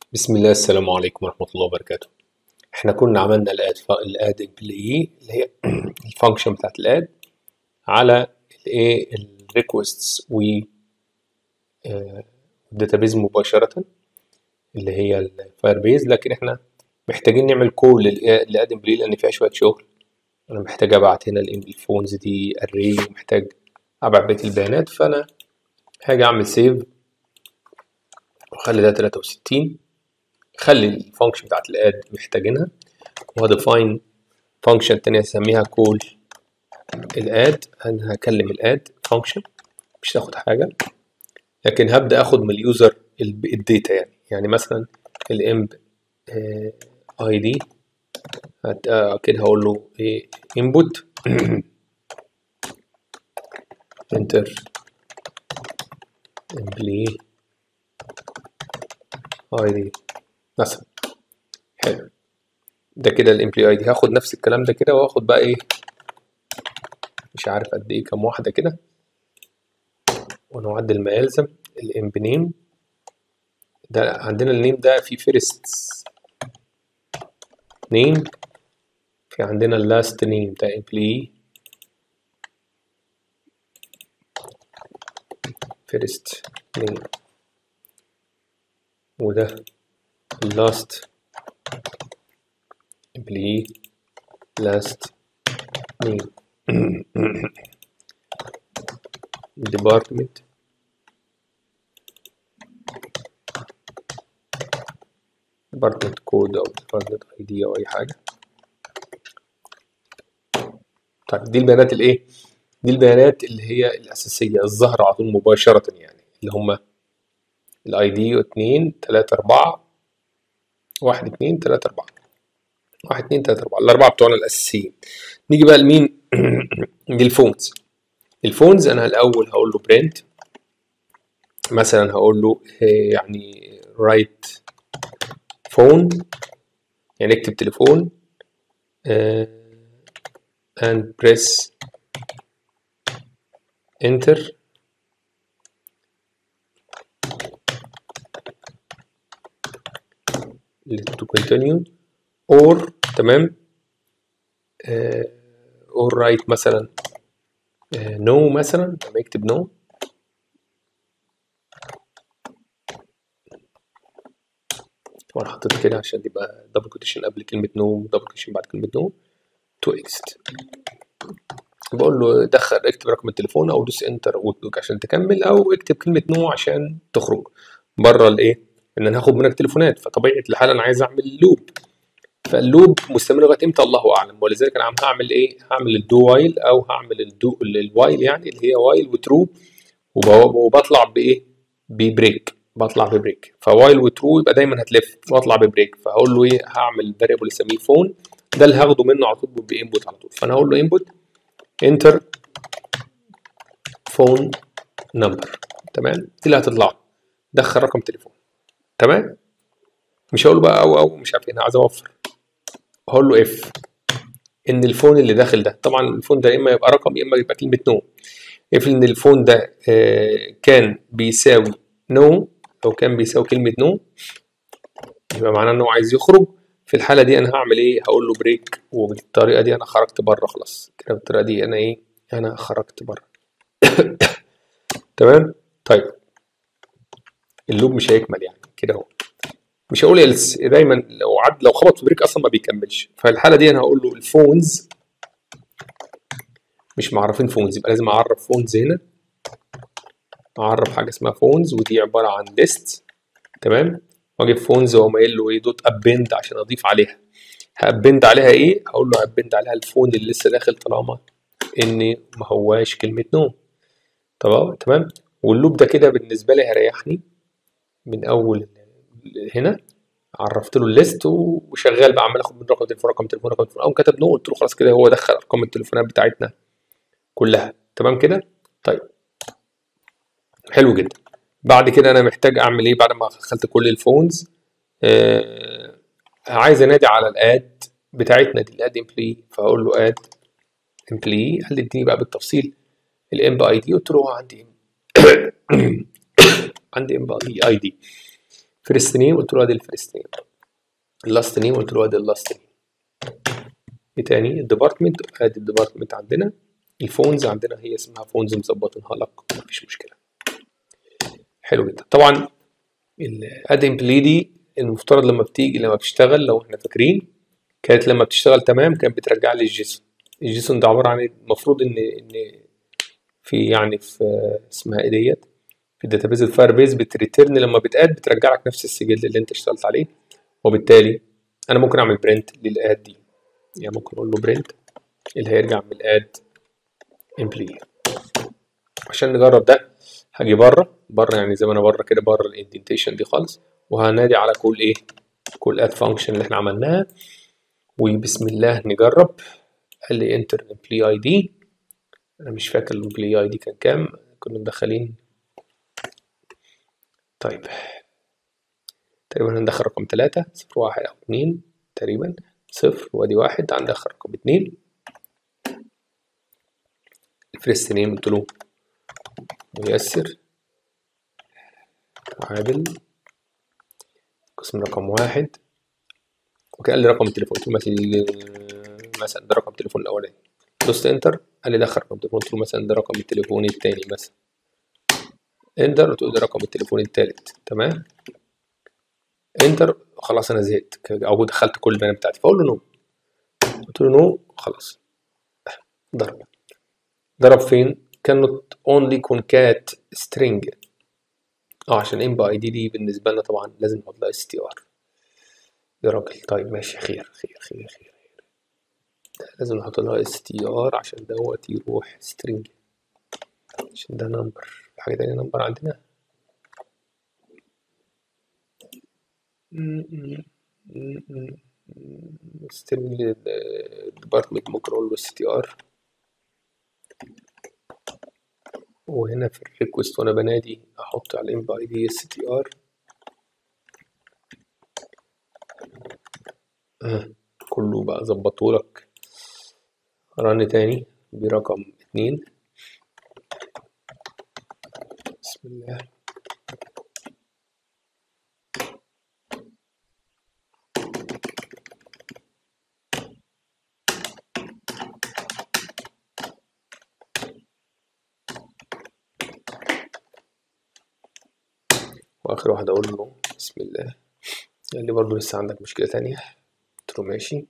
بسم الله السلام عليكم ورحمة الله وبركاته احنا كنا عملنا الاد الاد امبلوي اللي هي الفانكشن بتاعت الاد على الايه الريكوستس و الداتابيز مباشرة اللي هي الفاير بيز لكن احنا محتاجين نعمل كول للاد امبلوي لان فيها شوية شغل انا محتاج ابعت هنا الفونز دي اري ومحتاج ابعت بقية البيانات فانا هاجي اعمل سيف واخلي ده 63 خلي الفانكشن بتاعت الاد محتاجينها وهديفاين فانكشن تانية هسميها كول الاد انا هكلم الاد فانكشن مش هاخد حاجة لكن هبدأ اخد من اليوزر الداتا يعني يعني مثلا الامب اي دي كده هقول له ايه input enter employee اي دي مثلا حلو ده كده الامبلي اي دي هاخد نفس الكلام ده كده واخد بقى ايه مش عارف قد ايه كام واحده كده ونعدل ما يلزم الامب نيم ده عندنا النيم ده في فيرست نيم في عندنا اللاست نيم ده امبلي فيرست نيم وده last employee last name department department code او department ID او اي حاجة طيب دي البيانات الايه دي البيانات اللي هي الاساسية الظاهرة على طول مباشرة يعني اللي هما الاي دي اتنين تلاتة اربعة واحد اتنين تلاتة أربعة واحد اتنين تلاتة أربعة الأربعة بتوعنا الأساسيين نيجي بقى لمين؟ للفونز الفونز أنا الأول هقول له برنت مثلا هقول له يعني رايت فون يعني اكتب تليفون and press enter to continue or تمام uh, or write مثلا uh, no مثلا لما يكتب no طبعا حطيت كده عشان تبقى دبل كوتيشن قبل كلمة no ودبل كوتيشن بعد كلمة no to exit بقول له دخل اكتب رقم التليفون او دوس انتر عشان تكمل او اكتب كلمة نو عشان تخرج بره الايه ان انا هاخد منك تليفونات فطبيعه الحال انا عايز اعمل لوب فاللوب مستمر لغايه امتى الله اعلم ولذلك انا هعمل ايه هعمل الدو وايل او هعمل الدو الوايل يعني اللي هي وايل وترو وبطلع بايه ببريك بطلع ببريك فوايل وترو يبقى دايما هتلف واطلع ببريك فهقول له ايه هعمل فاريبل اسميه فون ده اللي هاخده منه على طول بانبوت على طول فانا هقول له انبوت انتر فون نمبر تمام دي اللي هتطلع دخل رقم تليفون تمام مش هقول بقى او او مش عارف انا عايز اوفر هقول له اف ان الفون اللي داخل ده طبعا الفون ده اما يبقى رقم يا اما يبقى كلمه نو اف ان الفون ده آه كان بيساوي نو او كان بيساوي كلمه نو يبقى معناه ان هو عايز يخرج في الحاله دي انا هعمل ايه هقول له بريك وبالطريقه دي انا خرجت بره خلاص كده بالطريقه دي انا ايه انا خرجت بره تمام طيب اللوب مش هيكمل يعني كده اهو مش هقول إلس دايما لو عد لو خبط في بريك اصلا ما بيكملش فالحاله دي انا هقول له الفونز مش معرفين فونز يبقى لازم اعرف فونز هنا اعرف حاجه اسمها فونز ودي عباره عن ليست تمام واجيب فونز واقوم قايل له ايه دوت ابند عشان اضيف عليها هابند عليها ايه هقول له ابند عليها الفون اللي لسه داخل طالما ان ما هواش كلمه نو طبعا تمام واللوب ده كده بالنسبه لي هيريحني من اول هنا عرفت له الليست وشغال بقى عمال اخد من رقم تليفون رقم تليفون رقم تليفون او كتب نو قلت له خلاص كده هو دخل ارقام التليفونات بتاعتنا كلها تمام كده طيب حلو جدا بعد كده انا محتاج اعمل ايه بعد ما دخلت كل الفونز آه عايز انادي على الاد بتاعتنا دي الاد امبلي فاقول له اد امبلي قال لي اديني بقى بالتفصيل الام باي دي قلت له عندي عندي ام اي دي فيرست نيم قلت له ادي الفيرست نيم اللاست نيم قلت له ادي اللاست نيم ايه تاني الديبارتمنت ادي الديبارتمنت عندنا الفونز عندنا هي اسمها فونز مظبطينها لك مفيش مشكله حلو جدا طبعا الاد امبلي دي المفترض لما بتيجي لما بتشتغل لو احنا فاكرين كانت لما بتشتغل تمام كانت بترجع لي الجيسون الجيسون ده عباره عن إيه؟ المفروض ان ان في يعني في اسمها ايه ديت في الداتابيز الفاير بيز بتريتيرن لما بتاد بترجع لك نفس السجل اللي انت اشتغلت عليه وبالتالي انا ممكن اعمل برنت للاد دي يعني ممكن اقول له برنت اللي هيرجع من الاد امبلي عشان نجرب ده هاجي بره بره يعني زي ما انا بره كده بره الاندنتيشن دي خالص وهنادي على كل ايه كل اد فانكشن اللي احنا عملناها وبسم الله نجرب قال لي انتر امبلي اي دي انا مش فاكر الامبلي اي دي كان كام كنا مدخلين طيب تقريبا هندخل رقم تلاتة صفر واحد أو اتنين تقريبا صفر وادي واحد هندخل رقم اتنين الفيرست نيم قلت له ميسر عادل قسم رقم واحد وكان قال لي رقم التليفون قلت له مثلا مثلا ده رقم التليفون الأولاني دوست انتر قال لي دخل رقم التليفون قلت له مثلا ده رقم التليفون التاني مثلا انتر قلت له ده رقم التليفون التالت تمام انتر خلاص انا زهقت او دخلت كل البيانات بتاعتي فاقول له نو قلت له نو خلاص ضرب ضرب فين كانت اونلي كونكات سترينج اه عشان ام باي دي دي بالنسبه لنا طبعا لازم نحط لها اس تي ار يا راجل طيب ماشي خير خير خير خير ده لازم نحط لها اس تي ار عشان دوت يروح سترينج عشان ده نمبر في حاجه تانية نمبر عندنا سترينج ديبارتمنت ممكن اقول له اس تي ار وهنا في الريكوست وانا بنادي احط على الام باي دي اس تي ار كله بقى ظبطهولك رن تاني برقم اتنين بسم الله واخر واحد اقول له بسم الله قال لي برضه لسه عندك مشكلة تانية قلت له ماشي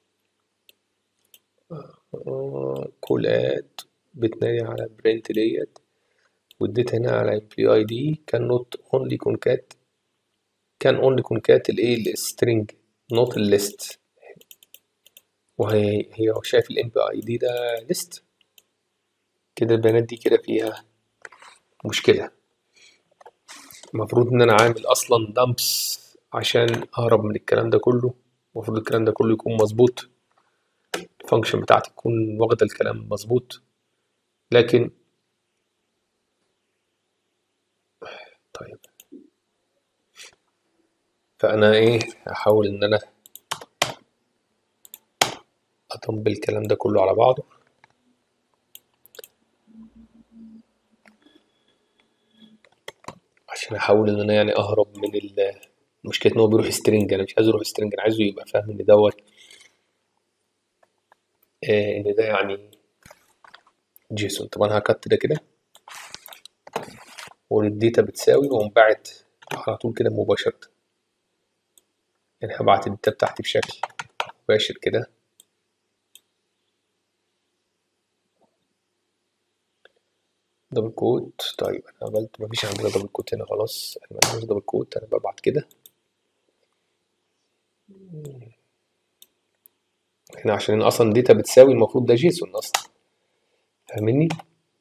كول اد بتنادي على برنت ديت واديت هنا على امبلي اي دي كان نوت اونلي كونكات كان اونلي كونكات الايه السترينج نوت الليست وهي هي شايف الام بي اي دي ده ليست كده البيانات دي كده فيها مشكلة المفروض ان انا عامل اصلا دامبس عشان اهرب من الكلام ده كله المفروض الكلام ده كله يكون مظبوط الفانكشن بتاعتي تكون واخدة الكلام مظبوط لكن طيب فانا ايه هحاول ان انا اطبق الكلام ده كله على بعضه عشان احاول ان انا يعني اهرب من ال مشكلة ان هو بيروح سترينج انا مش عايزه يروح سترينج انا عايزه يبقى فاهم ان دوت آه ان ده يعني جيسون طب انا هكت ده كده والديتا بتساوي واقوم باعت على طول كده مباشرة يعني هبعت الداتا بتاعتي بشكل مباشر كده دبل كوت طيب انا عملت مفيش عندنا دبل كوت هنا خلاص احنا مالناش دبل كوت انا ببعت كده هنا عشان اصلا داتا بتساوي المفروض ده جيسون اصلا فاهمني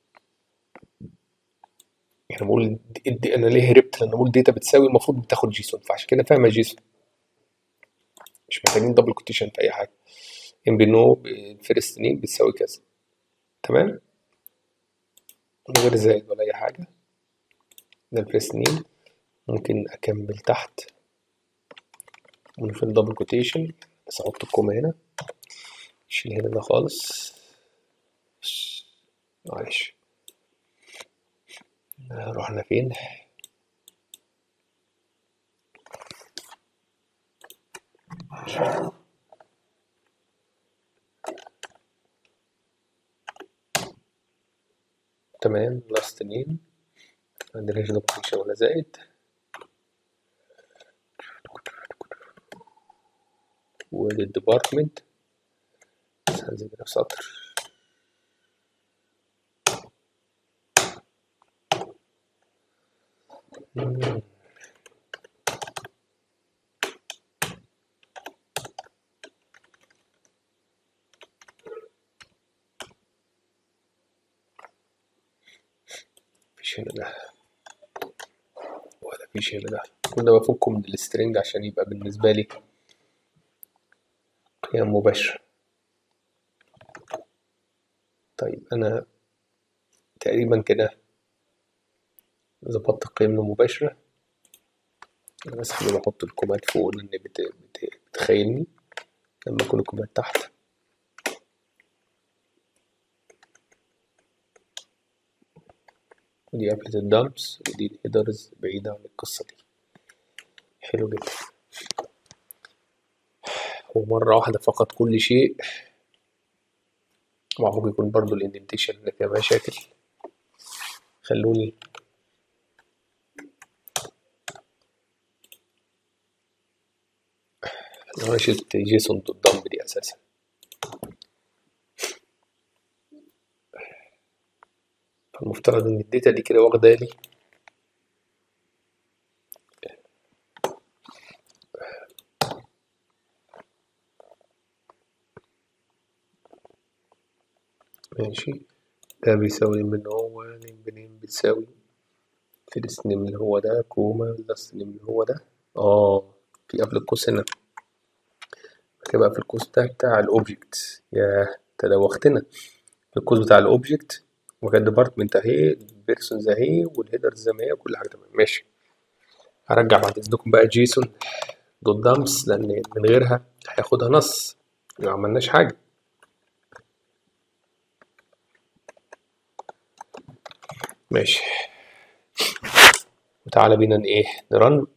يعني بقول دي دي انا ليه هربت لان بقول داتا بتساوي المفروض بتاخد جيسون فعشان كده فاهمه جيسون مش محتاجين دبل كوتيشن في اي حاجه ام بي نو الفيرست نيم بتساوي كذا تمام من غير زائد ولا اي حاجه ده الفيرست نيم ممكن اكمل تحت من غير دبل كوتيشن بس احط الكوما هنا شيل هنا ده خالص معلش رحنا فين تمام لاست نيم عندناش دوبليكيشن ولا زائد والديبارتمنت هنزل كده في سطر مم. مفيش هنا ده ولا فيش هنا ده كل ده بفكه من السترنج عشان يبقى بالنسبة لي قيم مباشرة طيب أنا تقريبا كده ظبطت القيم المباشرة أنا بس حابب أحط الكومات فوق لأن بت... بت... بتخيلني لما يكون الكومات تحت ودي قفلة الدمبس ودي الهيدرز بعيدة عن القصة دي حلو جدا ومرة واحدة فقط كل شيء معقول يكون برضو الاندنتيشن اللي فيها مشاكل خلوني انا شلت جيسون دوت دمب دي اساسا فالمفترض ان الداتا دي كده واخده لي ماشي ده بيساوي من هو نيم بنيم بتساوي فيرست نيم اللي هو ده كوما لاست نيم اللي هو ده اه في قبل القوس هنا كده بقى في القوس بتاع بتاع الاوبجكت يا تدوختنا في القوس بتاع الاوبجكت وكان ديبارتمنت اهي البيرسونز اهي والهيدرز زي ما هي وكل حاجه تمام ماشي هرجع بعد اذنكم بقى جيسون دوت دامبس لان من غيرها هياخدها نص ما عملناش حاجه ماشي وتعالى بينا ايه نرن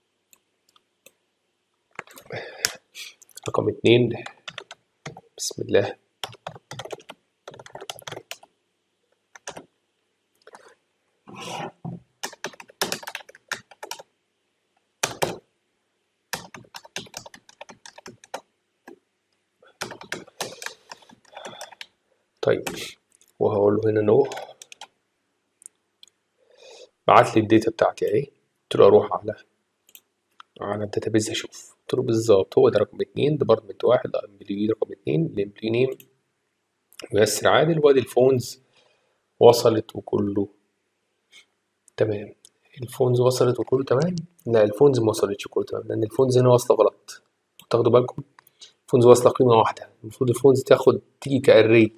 رقم اتنين بسم الله طيب وهقول له هنا نو بعت لي الداتا بتاعتي اهي قلت له اروح على على الداتابيز اشوف قلت له بالظبط هو ده رقم اتنين ديبارتمنت واحد امبلوي رقم اتنين الامبلوي نيم ميسر عادل وادي الفونز وصلت وكله تمام الفونز وصلت وكله تمام لا الفونز ما وصلتش كله تمام لان الفونز هنا واصله غلط تاخدوا بالكم الفونز واصله قيمه واحده المفروض الفونز تاخد تيجي كاري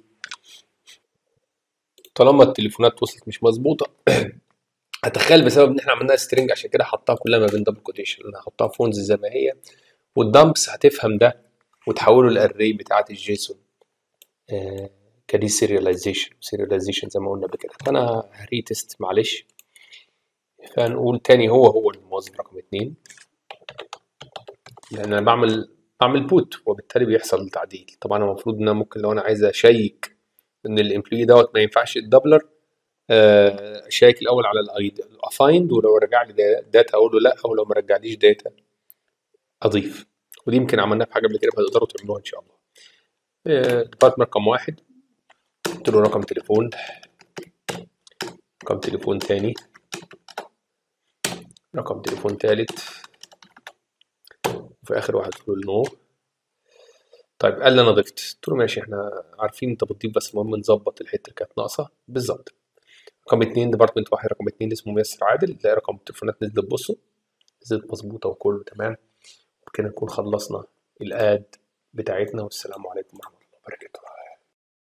طالما التليفونات وصلت مش مظبوطه هتخيل بسبب ان احنا عملناها سترينج عشان كده حطها كلها ما بين دبل كوتيشن انا هحطها فونز زي ما هي والدمبس هتفهم ده وتحوله الاري بتاعت الجيسون آه كدي سيرياليزيشن سيرياليزيشن زي ما قلنا قبل كده فانا هريتست معلش فنقول تاني هو هو الموظف رقم اتنين لان انا بعمل بعمل بوت وبالتالي بيحصل تعديل طبعا انا المفروض ان انا ممكن لو انا عايز اشيك ان الامبلوي دوت ما ينفعش الدبلر اشيك الاول على الايد افايند ولو رجع لي داتا اقول له لا او لو ما رجعليش داتا اضيف ودي يمكن عملناها في حاجه قبل كده فهتقدروا تعملوها ان شاء الله ديبارتمنت رقم واحد قلت له رقم تليفون رقم تليفون تاني رقم تليفون تالت وفي اخر واحد قلت له نو طيب قال لي انا ضفت قلت له ماشي احنا عارفين انت بتضيف بس المهم نظبط الحته اللي كانت ناقصه بالظبط رقم اتنين ديبارتمنت واحد رقم اتنين اسمه ميسر عادل تلاقي رقم التليفونات نزلت بصوا نزلت مظبوطه وكله تمام وبكده نكون خلصنا الاد بتاعتنا والسلام عليكم ورحمه الله وبركاته